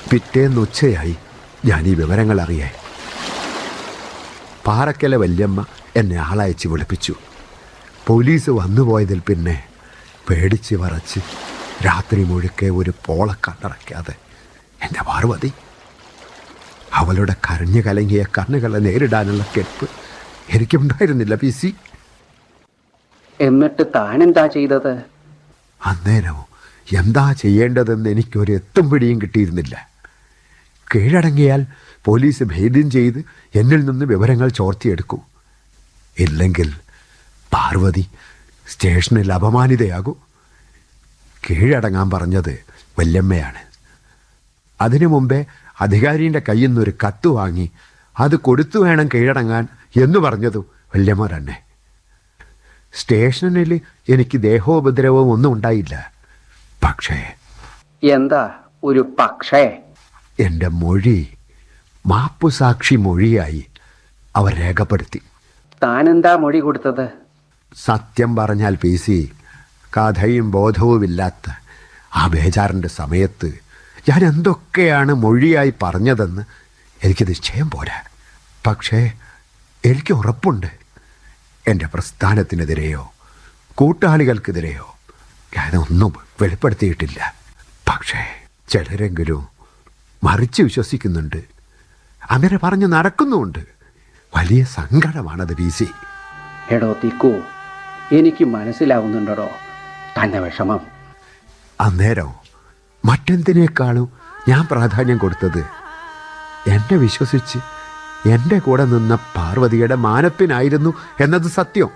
പിറ്റേന്ന് ഉച്ചയായി ഞാൻ ഈ വിവരങ്ങൾ അറിയേ പാറക്കല വല്യമ്മ എന്നെ ആളയച്ച് വിളിപ്പിച്ചു പോലീസ് വന്നുപോയതിൽ പിന്നെ പേടിച്ച് വറച്ച് രാത്രി മുഴുക്കെ ഒരു പോളക്കണ്ണടയ്ക്കാതെ എൻ്റെ പാർവതി അവളുടെ കരഞ്ഞു കലങ്ങിയ കണ്ണുകളെ നേരിടാനുള്ള കെൽപ്പ് എനിക്കുണ്ടായിരുന്നില്ല പി സി എന്നിട്ട് താനെന്താ ചെയ്തത് അന്നേരം എന്താ ചെയ്യേണ്ടതെന്ന് എനിക്കൊരു എത്തും പിടിയും കിട്ടിയിരുന്നില്ല കീഴടങ്ങിയാൽ പോലീസ് ഭേദ്യം ചെയ്ത് എന്നിൽ നിന്ന് വിവരങ്ങൾ ചോർത്തിയെടുക്കൂ ഇല്ലെങ്കിൽ പാർവതി സ്റ്റേഷനിൽ അപമാനിതയാകൂ കീഴടങ്ങാൻ പറഞ്ഞത് വല്യമ്മയാണ് അതിനു മുമ്പേ അധികാരിയുടെ കയ്യിൽ നിന്നൊരു കത്ത് വാങ്ങി അത് കൊടുത്തു വേണം കീഴടങ്ങാൻ എന്ന് പറഞ്ഞതും വല്യമ്മ തന്നെ സ്റ്റേഷനിൽ എനിക്ക് ദേഹോപദ്രവവും ഒന്നും ഉണ്ടായില്ല പക്ഷേ എന്താ ഒരു പക്ഷേ എൻ്റെ മൊഴി മാപ്പുസാക്ഷി മൊഴിയായി അവർ രേഖപ്പെടുത്തി താനെന്താ മൊഴി കൊടുത്തത് സത്യം പറഞ്ഞാൽ പി സി കഥയും ബോധവുമില്ലാത്ത ആ ബേജാറിൻ്റെ സമയത്ത് ഞാൻ എന്തൊക്കെയാണ് മൊഴിയായി പറഞ്ഞതെന്ന് എനിക്ക് നിശ്ചയം പോരാ പക്ഷേ എനിക്ക് ഉറപ്പുണ്ട് എൻ്റെ പ്രസ്ഥാനത്തിനെതിരെയോ കൂട്ടാളികൾക്കെതിരെയോ ഞാനൊന്നും വെളിപ്പെടുത്തിയിട്ടില്ല പക്ഷേ ചിലരെങ്കിലും മറിച്ച് വിശ്വസിക്കുന്നുണ്ട് അങ്ങനെ പറഞ്ഞ് നടക്കുന്നുമുണ്ട് വലിയ സങ്കടമാണത് പി സി എടോ തിക്കു എനിക്ക് മനസ്സിലാവുന്നുണ്ടോ തന്റെ വിഷമം അന്നേരം മറ്റെന്തിനേക്കാളും ഞാൻ പ്രാധാന്യം കൊടുത്തത് എന്നെ വിശ്വസിച്ച് എൻ്റെ കൂടെ നിന്ന പാർവതിയുടെ മാനപ്പിനായിരുന്നു എന്നത് സത്യം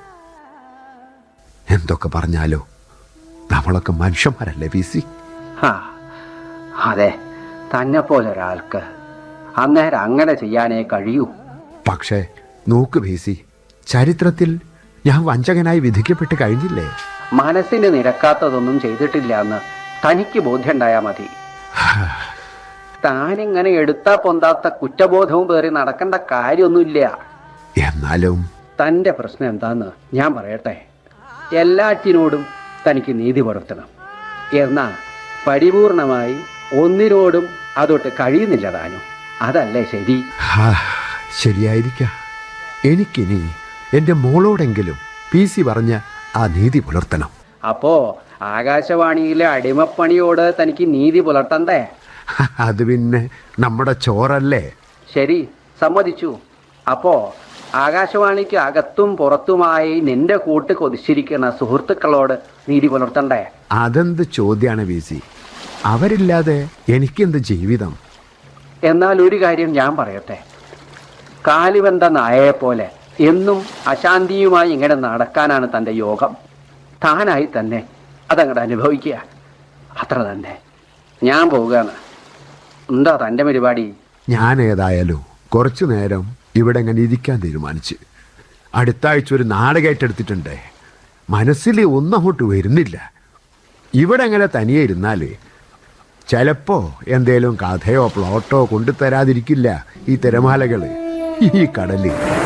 എന്തൊക്കെ പറഞ്ഞാലോ നമ്മളൊക്കെ മനുഷ്യന്മാരല്ലേ പി സി ഹാ അതെ തന്നെ പോലെ ഒരാൾക്ക് അന്നേരം അങ്ങനെ ചെയ്യാനേ കഴിയൂ പക്ഷേ നോക്ക് പി സി ചരിത്രത്തിൽ ഞാൻ വഞ്ചകനായി വിധിക്കപ്പെട്ട് കഴിഞ്ഞില്ലേ മനസ്സിന് നിരക്കാത്തതൊന്നും ചെയ്തിട്ടില്ല എന്ന് തനിക്ക് ബോധ്യമുണ്ടായാ മതി താനിങ്ങനെ എടുത്താ പൊന്താത്ത കുറ്റബോധവും പേറി നടക്കേണ്ട കാര്യമൊന്നുമില്ല എന്നാലും തൻ്റെ പ്രശ്നം എന്താന്ന് ഞാൻ പറയട്ടെ എല്ലാറ്റിനോടും തനിക്ക് നീതി പുലർത്തണം എന്നാൽ പരിപൂർണമായി ഒന്നിനോടും അതൊട്ട് കഴിയുന്നില്ല താനും അതല്ലേ ശരി ഹാ, ശരിയായിരിക്കാം എനിക്കിനി എൻ്റെ മോളോടെങ്കിലും പി സി പറഞ്ഞ ആ നീതി പുലർത്തണം അപ്പോ ആകാശവാണിയിലെ അടിമപ്പണിയോട് തനിക്ക് നീതി പുലർത്തണ്ടേ അത് പിന്നെ നമ്മുടെ ചോറല്ലേ ശരി സമ്മതിച്ചു അപ്പോ ആകാശവാണിക്ക് അകത്തും പുറത്തുമായി നിന്റെ കൂട്ട് കൊതിച്ചിരിക്കുന്ന സുഹൃത്തുക്കളോട് നീതി പുലർത്തണ്ടേ അതെന്ത് ചോദ്യമാണ് പി സി അവരില്ലാതെ എനിക്കെന്ത് ജീവിതം എന്നാൽ ഒരു കാര്യം ഞാൻ പറയട്ടെ കാലിവന്ത നായയെ പോലെ എന്നും അശാന്തിയുമായി ഇങ്ങനെ നടക്കാനാണ് തൻ്റെ യോഗം താനായി തന്നെ അതങ്ങോട്ട് അനുഭവിക്കുക അത്ര തന്നെ ഞാൻ പോവുകയാണ് എന്താ തൻ്റെ പരിപാടി ഞാൻ ഏതായാലും കുറച്ചു നേരം ഇവിടെ ഇങ്ങനെ ഇരിക്കാൻ തീരുമാനിച്ച് അടുത്ത ആഴ്ച ഒരു നാടകമായിട്ടെടുത്തിട്ടുണ്ട് മനസ്സിൽ ഒന്നും അങ്ങോട്ട് വരുന്നില്ല ഇവിടെ അങ്ങനെ തനിയെ ഇരുന്നാൽ ചിലപ്പോൾ എന്തേലും കഥയോ പ്ലോട്ടോ കൊണ്ടുതരാതിരിക്കില്ല ഈ തിരമാലകൾ ഈ കടല്